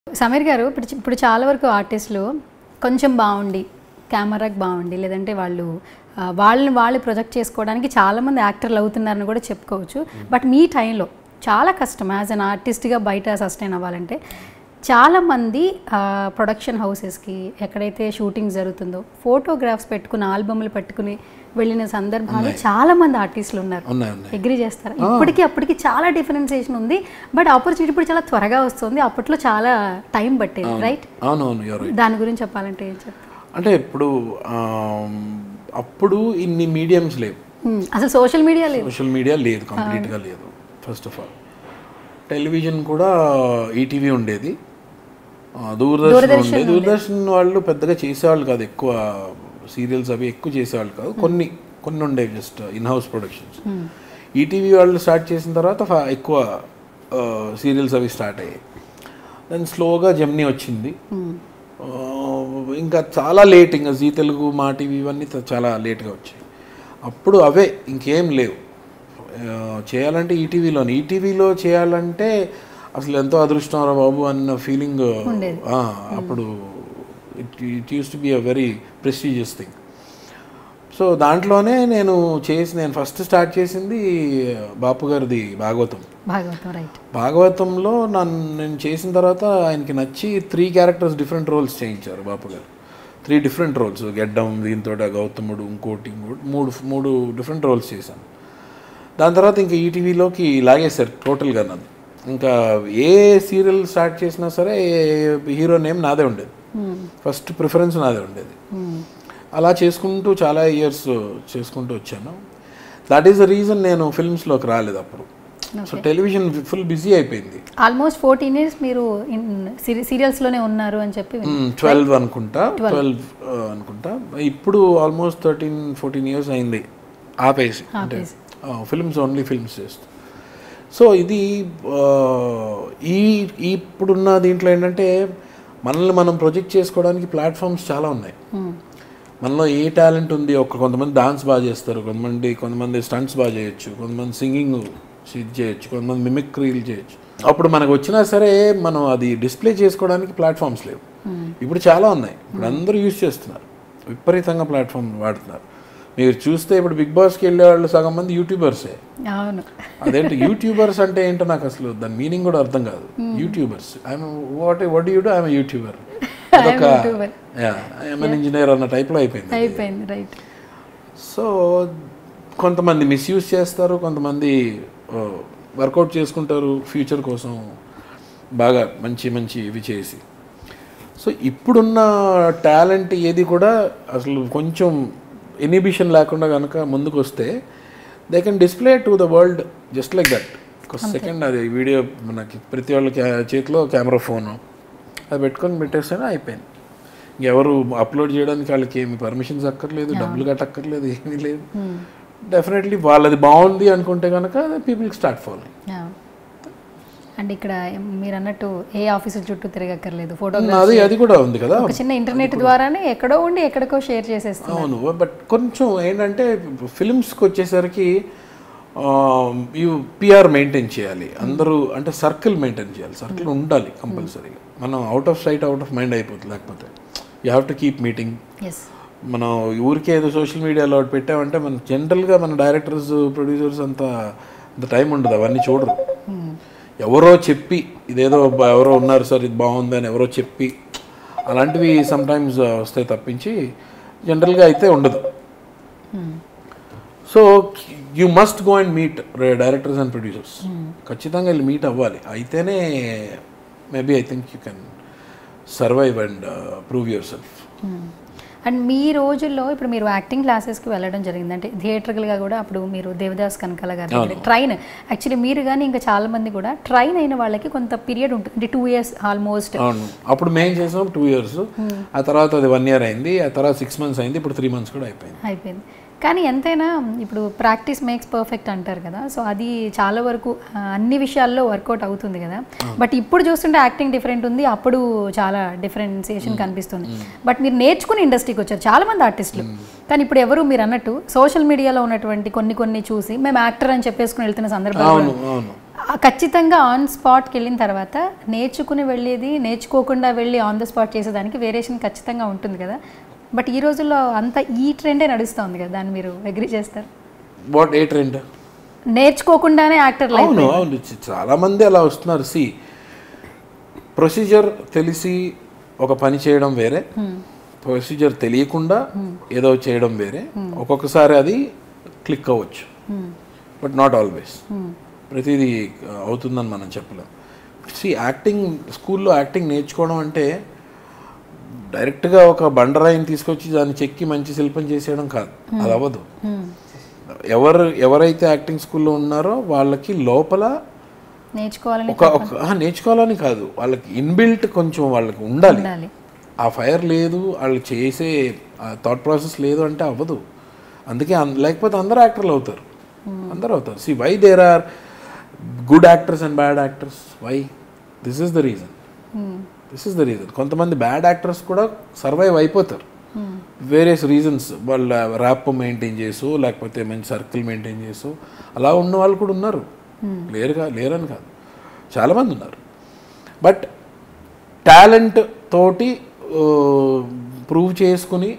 సమీర్ గారు ఇప్పుడు ఇప్పుడు చాలా వరకు ఆర్టిస్టులు కొంచెం బాగుండి కెమెరాకి బాగుండి లేదంటే వాళ్ళు ఆ, వాళ్ళని వాళ్ళు ప్రొజెక్ట్ చేసుకోవడానికి చాలామంది యాక్టర్లు అవుతున్నారని కూడా చెప్పుకోవచ్చు బట్ మీ టైంలో చాలా కష్టం యాజ్ అన్ ఆర్టిస్ట్గా బయట సస్టైన్ అవ్వాలంటే చాలామంది ప్రొడక్షన్ హౌసెస్కి ఎక్కడైతే షూటింగ్ జరుగుతుందో ఫోటోగ్రాఫ్స్ పెట్టుకుని ఆల్బమ్లు పెట్టుకుని వెళ్ళిన సందర్భాలు చాలా మంది ఆర్టిస్టులు ఉన్నారు ఉన్నాయి ఉన్నాయి అగ్రి చేస్తారా ఇప్పటికి అప్పటికి చాలా డిఫరెన్సియేషన్ ఉంది బట్ ఆపర్చునిటీ ఇప్పుడు చాలా త్వరగా వస్తుంది అప్పట్లో చాలా టైం పట్టేది రైట్ అవునవును ఎవరు దాని గురించి చెప్పాలంటే ఏం చెప్తారు అంటే ఇప్పుడు ఆమ్, అప్పుడు ఇన్ని మీడియంస్ లేవు Hmm, అసలు సోషల్ మీడియా లేదు సోషల్ మీడియా లేదు కంప్లీట్గా లేదు ఫస్ట్ ఆఫ్ ఆల్ టెలివిజన్ కూడా ఈటీవీ ఉండేది ఆ, దూరదర్శన్ ఉండేది దూరదర్శన్ వాళ్ళు పెద్దగా చేసేవాళ్ళు కాదు ఎక్కువ సీరియల్స్ అవి ఎక్కువ చేసేవాళ్ళు కాదు కొన్ని కొన్ని ఉండేవి just in house productions ETV వాళ్ళు స్టార్ట్ చేసిన తర్వాత ఫ- ఎక్కువ సీరియల్స్ అవి స్టార్ట్ అయ్యాయి దెన్ స్లోగా జమ్నీ వచ్చింది ఆ, ఇంకా చాలా లేట్ ఇంకా జీ తెలుగు మా టీవీ ఇవన్నీ త- చాలా లేట్గా వచ్చాయి అప్పుడు అవే ఇంకేం లేవు ఆ, చేయాలంటే ఈటీవీలోనే ఈటీవీలో చేయాలంటే అసలు ఎంతో అదృష్టం రా బాబు అన్న ఫీలింగ్ అప్పుడు it it use to be a very prestigious thing so దాంట్లోనే నేను చేసి నేను ఫస్ట్ స్టార్ట్ చేసింది బాపు గారిది భాగవతం భాగవతం రైట్ భాగవతంలో నన్ను నేను చేసిన తర్వాత ఆయనకి నచ్చి త్రీ క్యారెక్టర్స్ డిఫరెంట్ రోల్స్ చేయించారు బాపు గారు త్రీ డిఫరెంట్ రోల్స్ గెడ్డం దీంతో గౌతముడు ఇంకోటి ఇంకోటి మూడు మూడు డిఫరెంట్ రోల్స్ చేశాను దాని తర్వాత ఇంకా ఈటీవీలోకి లాగేశారు టోటల్గా నన్ను ఇంకా ఏ సీరియల్ స్టార్ట్ చేసినా సరే హీరో నేమ్ నాదే ఉండేది ఫస్ట్ ప్రిఫరెన్స్ నాదే ఉండేది అలా చేసుకుంటూ చాలా ఇయర్స్ చేసుకుంటూ వచ్చాను దట్ ఈస్ ద రీజన్ నేను ఫిల్మ్స్లోకి రాలేదు అప్పుడు సో టెలివిజన్ ఫుల్ బిజీ అయిపోయింది ఆల్మోస్ట్ ఫోర్టీన్ ఇయర్స్ మీరు సీరియల్స్లోనే ఉన్నారు అని చెప్పి విన్నాను. ట్వెల్వ్ అనుకుంటా ట్వెల్వ్ అనుకుంటా ఇప్పుడు ఆల్మోస్ట్ థర్టీన్ ఫోర్టీన్ ఇయర్స్ అయింది ఆపేసి అంటే ఫిల్మ్స్ ఓన్లీ ఫిల్మ్స్ చేస్తూ సో ఇది ఆ, ఈ ఇప్పుడున్న దీంట్లో ఏంటంటే మనల్ని మనం ప్రొజెక్ట్ చేసుకోవడానికి ప్లాట్ఫామ్స్ చాలా ఉన్నాయి Hmm. మనలో ఏ టాలెంట్ ఉంది ఒక కొంతమంది డాన్స్ బాగా చేస్తారు కొంతమంది కొంతమంది స్టంట్స్ బాగా చేయొచ్చు కొంతమంది సింగింగ్ ఇది చేయొచ్చు కొంతమంది మిమిక్రీలు చేయొచ్చు అప్పుడు మనకు వచ్చినా సరే మనం అది డిస్ప్లే చేసుకోవడానికి ప్లాట్ఫామ్స్ లేవు ఇప్పుడు చాలా ఉన్నాయి ఇప్పుడు అందరూ యూజ్ చేస్తున్నారు విపరీతంగా ప్లాట్ఫామ్ వాడుతున్నారు మీరు చూస్తే ఇప్పుడు బిగ్ బాస్కి వెళ్ళే వాళ్ళు సగం మంది యూట్యూబర్సే అవును అదేంటి యూట్యూబర్స్ అంటే ఏంటో నాకు అసలు దాని మీనింగ్ కూడా అర్థం కాదు YouTubers I'm what what you do I'm YouTuber అదొక ఐఎమ్ ఇంజనీర్ అన్న టైప్లో అయిపోయింది అయిపోయింది రైట్ సో కొంతమంది మిస్యూజ్ చేస్తారు కొంతమంది వర్కౌట్ చేసుకుంటారు ఫ్యూచర్ కోసం బాగా మంచి మంచి ఇవి చేసి సో ఇప్పుడున్న టాలెంట్ ఏది కూడా అసలు కొంచెం ఎనిబిషన్ లేకుండా కనుక ముందుకు వస్తే they can display to the world just like that ఒక సెకండ్ అది వీడియో మనకి ప్రతి వాళ్ళ క్యా- చేతిలో కెమెరా ఫోను అది పెట్టుకొని పెట్టేస్తేనే అయిపోయింది ఎవరు అప్లోడ్ చేయడానికి వాళ్ళకి ఏమి పర్మిషన్స్ అక్కర్లేదు డబ్బులు కట్టక్కర్లేదు ఏమీ లేదు డెఫినెట్లీ వాళ్ళది బాగుంది అనుకుంటే కనుక పీపుల్ స్టార్ట్ ఫాలోయింగ్ అండ్ ఇక్కడ మీరు అన్నట్టు ఏ ఆఫీసుల చుట్టూ తిరగక్కర్లేదు ఫోటో అది అది కూడా ఉంది కదా ఒక చిన్న ఇంటర్నెట్ ద్వారానే ఎక్కడో ఉండి ఎక్కడికో షేర్ చేసేస్తాం అవును బట్ కొంచెం ఏంటంటే ఫిలిమ్స్కి వచ్చేసరికి యూ పిఆర్ మెయింటైన్ చేయాలి అందరూ అంటే సర్కిల్ మెయింటైన్ చేయాలి సర్కిల్ ఉండాలి కంపల్సరీగా మనం out of sight out of mind అయిపోతుంది లేకపోతే you have to keep meetings మనం ఊరికే ఏదో సోషల్ మీడియాలో ఒకటి పెట్టామంటే మన జనరల్గా మన డైరెక్టర్స్ ప్రొడ్యూసర్స్ అంత అంత టైం ఉండదు అవన్నీ చూడరు ఎవరో చెప్పి ఇదేదో బ- ఎవరో ఉన్నారు సార్ ఇది బాగుంది అని ఎవరో చెప్పి అలాంటివి సమ్ టైమ్స్ వస్తాయి తప్పించి జనరల్గా అయితే ఉండదు so you must go and meet directors and producers ఖచ్చితంగా వెళ్ళి మీట్ అవ్వాలి అయితేనే maybe I think you can survive and prove your సెల్ఫ్ అండ్ మీ రోజుల్లో ఇప్పుడు మీరు యాక్టింగ్ క్లాసెస్కి వెళ్ళడం జరిగింది అంటే థియేటర్గా కూడా అప్పుడు మీరు దేవదాస్ కనకాల గారి దగ్గర ట్రైన్ యాక్చువల్లీ మీరు కానీ ఇంకా చాలా మంది కూడా ట్రైన్ అయిన వాళ్ళకి కొంత పీరియడ్ ఉంటుంది అంటే టూ ఇయర్స్ ఆల్మోస్ట్ అవును అప్పుడు మేము చేసాం టూ ఇయర్స్ ఆ తర్వాత అది వన్ ఇయర్ అయింది ఆ తర్వాత సిక్స్ మంత్స్ అయింది ఇప్పుడు త్రీ మంత్స్ కూడా అయిపోయింది అయిపోయింది కానీ ఎంతైనా ఇప్పుడు ప్రాక్టీస్ మేక్స్ పర్ఫెక్ట్ అంటారు కదా సో అది చాలా వరకు ఆ, అన్ని విషయాల్లో వర్కౌట్ అవుతుంది కదా బట్ ఇప్పుడు చూస్తుంటే యాక్టింగ్ డిఫరెంట్ ఉంది అప్పుడు చాలా డిఫరెన్సియేషన్ కనిపిస్తుంది బట్ మీరు నేర్చుకుని ఇండస్ట్రీకి వచ్చారు చాలా మంది ఆర్టిస్టులు కానీ ఇప్పుడు ఎవరు మీరు అన్నట్టు సోషల్ మీడియాలో ఉన్నటువంటి కొన్ని కొన్ని చూసి మేము యాక్టర్ అని చెప్పేసుకుని వెళ్తున్న సందర్భాలు అవును అవును ఆ ఖచ్చితంగా ఆన్ స్పాట్కి వెళ్ళిన తర్వాత నేర్చుకుని వెళ్ళేది నేర్చుకోకుండా వెళ్ళి ఆన్ ద స్పాట్ చేసేదానికి వేరియేషన్ ఖచ్చితంగా ఉంటుంది కదా బట్ ఈ రోజుల్లో అంత ఈ ట్రెండే నడుస్తుంది కదా దాన్ని మీరు అగ్రి చేస్తారు వాట్ ఏ ట్రెండ్ నేర్చుకోకుండానే యాక్టర్ లైఫ్ అవును అవును చ- చాలా మంది అలా వస్తున్నారు సి ప్రొసీజర్ తెలిసి ఒక పని చేయడం వేరే ప్రొసీజర్ తెలియకుండా ఏదో చేయడం వేరే ఒక్కొక్కసారి అది క్లిక్ అవ్వచ్చు బట్ నాట్ ఆల్వేస్ ప్రతిదీ ఆ, అవుతుందని మనం చెప్పలేం సి యాక్టింగ్ స్కూల్లో యాక్టింగ్ నేర్చుకోవడం అంటే డైరెక్ట్గా ఒక బండరాయిని తీసుకొచ్చి దాన్ని చెక్కి మంచి శిల్పం చేసేయడం కాదు అది అవ్వదు ఎవరు ఎవరైతే యాక్టింగ్ స్కూల్లో ఉన్నారో వాళ్ళకి లోపల నేర్చుకోవాలని ఒక ఒక ఆ, నేర్చుకోవాలని కాదు వాళ్ళకి ఇన్బిల్ట్ కొంచెం వాళ్ళకి ఉండాలి ఉండాలి ఆ ఫైర్ లేదు వాళ్ళు చేసే థాట్ ప్రాసెస్ లేదు అంటే అవ్వదు అందుకే అన్- లేకపోతే అందరూ యాక్టర్లు అవుతారు అందరూ అవుతారు see why there are good actors and bad actors why this is the reason this is the reason కొంతమంది బ్యాడ్ యాక్టర్స్ కూడా సర్వైవ్ అయిపోతారు వేరియస్ రీజన్స్ వాళ్ళ ర్యాప్ మెయింటైన్ చేసు లేకపోతే మంచి సర్కిల్ మెయింటైన్ చేసు అలా ఉన్న వాళ్ళు కూడా ఉన్నారు లేరుగా లేరని కాదు చాలామంది ఉన్నారు బట్ టాలెంట్ తోటి ప్రూవ్ చేసుకుని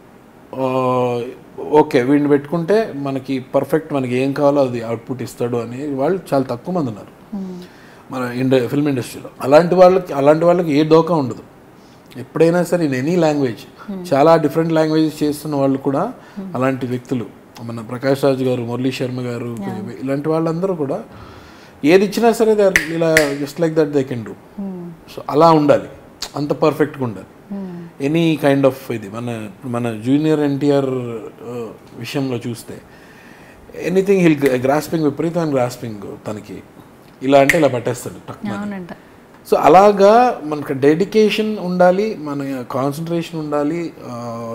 ఓకే వీడిని పెట్టుకుంటే మనకి పర్ఫెక్ట్ మనకి ఏం కావాలో అది అవుట్పుట్ ఇస్తాడు అని వాళ్ళు చాలా తక్కువ మంది ఉన్నారు మన ఇండ ఫిల్మ్ ఇండస్ట్రీలో అలాంటి వాళ్ళకి అలాంటి వాళ్ళకి ఏ దోకా ఉండదు ఎప్పుడైనా సరే ఇన్ ఎనీ లాంగ్వేజ్ చాలా డిఫరెంట్ లాంగ్వేజెస్ చేస్తున్న వాళ్ళు కూడా అలాంటి వ్యక్తులు మన ప్రకాష్ రాజ్ గారు మురళీ శర్మ గారు ఇలాంటి వాళ్ళందరూ కూడా ఏది ఇచ్చినా సరే దే ఆర్ ఇలా just like that they can do so అలా ఉండాలి అంత పర్ఫెక్ట్గా ఉండాలి ఎనీ కైండ్ ఆఫ్ ఇది మన మన జూనియర్ ఎన్టీఆర్ విషయంలో చూస్తే ఎనీథింగ్ హిల్ గ్రాస్పింగ్ విపరీతమైన గ్రాస్పింగ్ తనకి ఇలా అంటే ఇలా పట్టేస్తాడు టక్మని. అవునంట సో అలాగా మనకు డెడికేషన్ ఉండాలి మన కాన్సన్ట్రేషన్ ఉండాలి ఆ,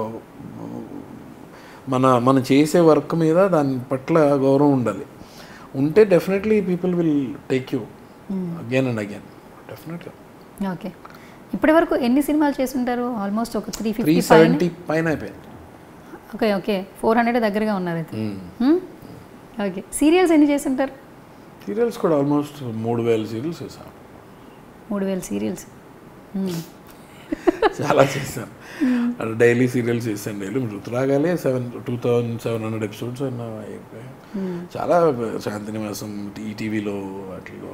మన మనం చేసే వర్క్ మీద దాని పట్ల గౌరవం ఉండాలి ఉంటే definitely people will take you again and again డెఫినెట్గా ఓకే ఇప్పటి వరకు ఎన్ని సినిమాలు చేస్తుంటారు ఆల్మోస్ట్ ఒక త్రీ త్రీ ఫిఫ్టీ సెవెంటీ పైన అయిపోయింది ఓకే ఓకే ఫోర్ హండ్రెడ్ దగ్గరగా ఉన్నారు అయితే ఓకే సీరియల్స్ ఎన్ని చేస్తుంటారు సీరియల్స్ కూడా ఆల్మోస్ట్ మూడు వేల సీరియల్స్ చేశాను మూడు వేల సీరియల్స్ చాలా చేశాను డైలీ సీరియల్స్ చేశాను డైలీ ఋతురాగాలే seven two thousand seven hundred episodes అయినా అయిపోయాయి చాలా శాంతి నివాసం ఈటీవీలో వాటిలో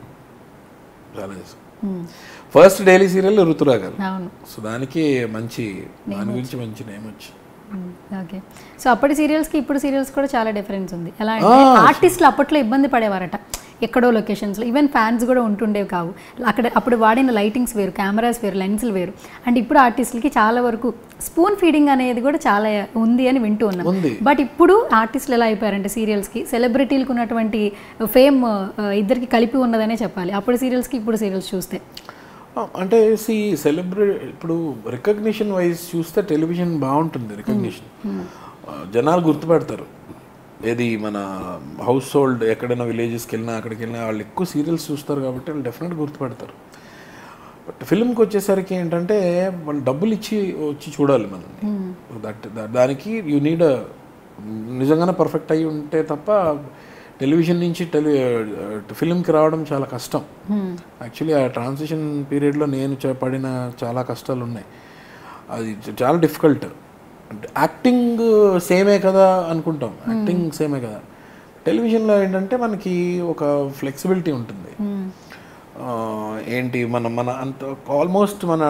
చాలా చేశాను ఫస్ట్ డైలీ సీరియల్ ఋతురాగాలు అవును సో దానికి మంచి దాని గురించి మంచి నేమ్ వచ్చి ఓకే సో అప్పటి సీరియల్స్కి ఇప్పుడు సీరియల్స్ కూడా చాలా డిఫరెన్స్ ఉంది ఎలా అంటే ఆర్టిస్టులు అప్పట్లో ఇబ్బంది పడేవారట ఎక్కడో లొకేషన్స్లో ఈవెన్ ఫ్యాన్స్ కూడా ఉంటుండేవి కావు అక్కడ అప్పుడు వాడిన లైటింగ్స్ వేరు కెమెరాస్ వేరు లెన్సులు వేరు అండ్ ఇప్పుడు ఆర్టిస్టులకి చాలా వరకు స్పూన్ ఫీడింగ్ అనేది కూడా చాలా ఉంది అని వింటూ ఉన్నాం ఉంది బట్ ఇప్పుడు ఆర్టిస్టులు ఎలా అయిపోయారంటే సీరియల్స్కి సెలబ్రిటీలకు ఉన్నటువంటి ఫేమ్ ఇద్దరికి కలిపి ఉన్నదనే చెప్పాలి అప్పుడు సీరియల్స్కి ఇప్పుడు సీరియల్స్ చూస్తే ఆ, అంటే సి సెలబ్రేట్ ఇప్పుడు రికగ్నిషన్ వైజ్ చూస్తే టెలివిజన్ బాగుంటుంది రికగ్నిషన్ జనాలు గుర్తుపెడతారు ఏది మన హౌస్ హోల్డ్ ఎక్కడైనా విలేజెస్కి వెళ్ళినా అక్కడికి వెళ్ళినా వాళ్ళు ఎక్కువ సీరియల్స్ చూస్తారు కాబట్టి వాళ్ళు డెఫినెట్గా గుర్తుపెడతారు బట్ ఫిల్మ్కి వచ్చేసరికి ఏంటంటే వాళ్ళు డబ్బులు ఇచ్చి వచ్చి చూడాలి మనం దట్ దానికి యూ నీడ్ నిజంగానే పర్ఫెక్ట్ అయి ఉంటే తప్ప టెలివిజన్ నుంచి టెలి ఫిల్మ్కి రావడం చాలా కష్టం యాక్చువల్లీ ఆ ట్రాన్సిషన్ పీరియడ్లో నేను చ- పడిన చాలా కష్టాలు ఉన్నాయి అది చ- చాలా డిఫికల్ట్ యాక్టింగ్ సేమే కదా అనుకుంటాం యాక్టింగ్ సేమే కదా టెలివిజన్లో ఏంటంటే మనకి ఒక ఫ్లెక్సిబిలిటీ ఉంటుంది ఆ, ఏంటి మన మన అంత ఆల్మోస్ట్ మన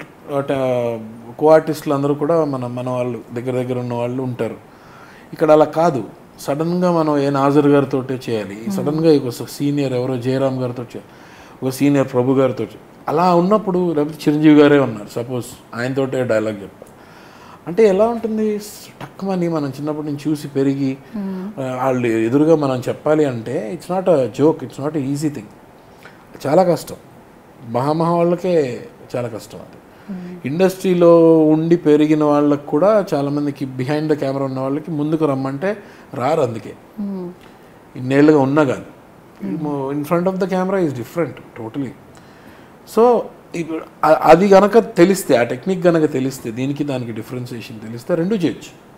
కో ఆర్టిస్టులు అందరూ కూడా మన మన వాళ్ళు దగ్గర దగ్గర ఉన్న వాళ్ళు ఉంటారు ఇక్కడ అలా కాదు సడన్గా మనం ఏ నాజర్ గారితో చేయాలి సడన్గా ఒక సీనియర్ ఎవరో జయరామ్ గారితో చేయాలి ఒక సీనియర్ ప్రభు గారితో చేయాలి. అలా ఉన్నప్పుడు లేకపోతే చిరంజీవి గారే ఉన్నారు సపోజ్ ఆయనతోటే డైలాగ్ చెప్పాలి అంటే ఎలా ఉంటుంది టక్కుమని మనం చిన్నప్పటి నుంచి చూసి పెరిగి ఆ, వాళ్ళు ఎదురుగా మనం చెప్పాలి అంటే it's not a joke it's not easy thing చాలా కష్టం మహామహా వాళ్ళకే చాలా కష్టం అది ఇండస్ట్రీలో ఉండి పెరిగిన వాళ్ళకి కూడా చాలామందికి బిహైండ్ ద కెమెరా ఉన్న వాళ్ళకి ముందుకు రమ్మంటే రారు అందుకే ఇన్నేళ్ళుగా ఉన్నా కానీ in front of the camera is different totally so ఇప్పుడు అ- అది గనక తెలిస్తే ఆ టెక్నిక్ గనక తెలిస్తే దీనికి దానికి డిఫరెన్సియేషన్ తెలిస్తే రెండు చేయొచ్చు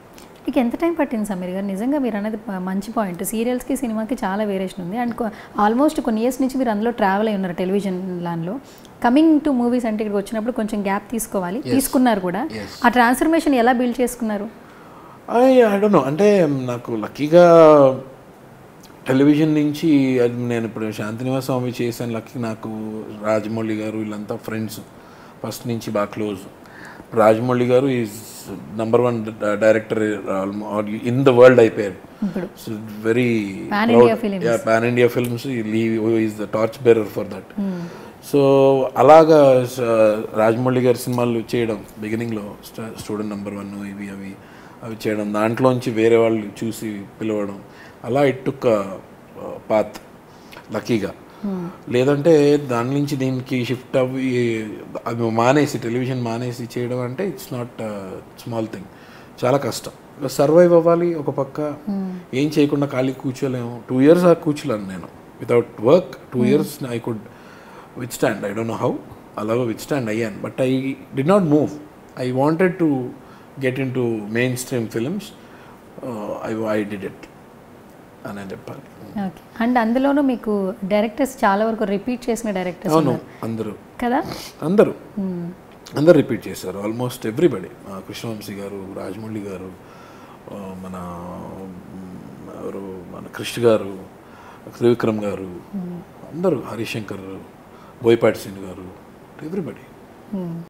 మీకు ఎంత టైం పట్టింది సమీర్ గారు నిజంగా మీరు అనేది ప- మంచి పాయింట్ సీరియల్స్కి సినిమాకి చాలా వేరియేషన్ ఉంది అండ్ ఆల్మోస్ట్ కొన్ని ఇయర్స్ నుంచి మీరు అందులో ట్రావెల్ అయి ఉన్నారు టెలివిజన్ దానిలో కమింగ్ టు మూవీస్ అంటే ఇక్కడికి వచ్చినప్పుడు కొంచెం గ్యాప్ తీసుకోవాలి తీసుకున్నారు కూడా Yes. ఆ ట్రాన్స్ఫర్మేషన్ ఎలా బిల్డ్ చేసుకున్నారు ఐ ఐ డోంట్ నో అంటే నాకు లక్కీగా టెలివిజన్ నుంచి అది నేను ఇప్పుడు శాంతినివాస స్వామి చేశాను లక్కీ నాకు రాజమౌళి గారు వీళ్ళంతా ఫ్రెండ్స్ ఫస్ట్ నుంచి బాగా close Rajamouli garu is number one director in the world అయిపోయారు ఇప్పుడు very Pan India films. Pan India films is the torch bearer for that so అలాగా స- రాజమౌళి గారి సినిమాలు చేయడం బిగినింగ్లో స్టూడెంట్ నెంబర్ వన్ ఇవి అవి అవి చేయడం దాంట్లోంచి వేరే వాళ్ళు చూసి పిలవడం అలా ఇట్టుక్క పాత్ లక్కీగా లేదంటే దాని నుంచి దీనికి షిఫ్ట్ అవ్వి అవి మానేసి టెలివిజన్ మానేసి చేయడం అంటే ఇట్స్ నాట్ స్మాల్ థింగ్ చాలా కష్టం సర్వైవ్ అవ్వాలి ఒక పక్క ఏం చేయకుండా ఖాళీ కూర్చోలేము టూ ఇయర్స్ ఆ కూర్చోలేను నేను without work two years I could withstand I don't know how అలాగో విత్ స్టాండ్ అయ్యాను but I did not move I wanted to get into mainstream films I I did it అని చెప్పాలి okay and అందులోనూ మీకు directors చాలా వరకు repeat చేసిన directors అవును అందరూ కదా అందరూ అందరు రిపీట్ చేశారు ఆల్మోస్ట్ ఎవ్రీబడి కృష్ణవంశీ గారు రాజమౌళి గారు ఆ, మన మ్, ఎవరు మన కృష్ణ గారు త్రివిక్రమ్ గారు అందరూ హరిశంకర్ బోయపాటి సింగ్ గారు ఎవ్రీబడి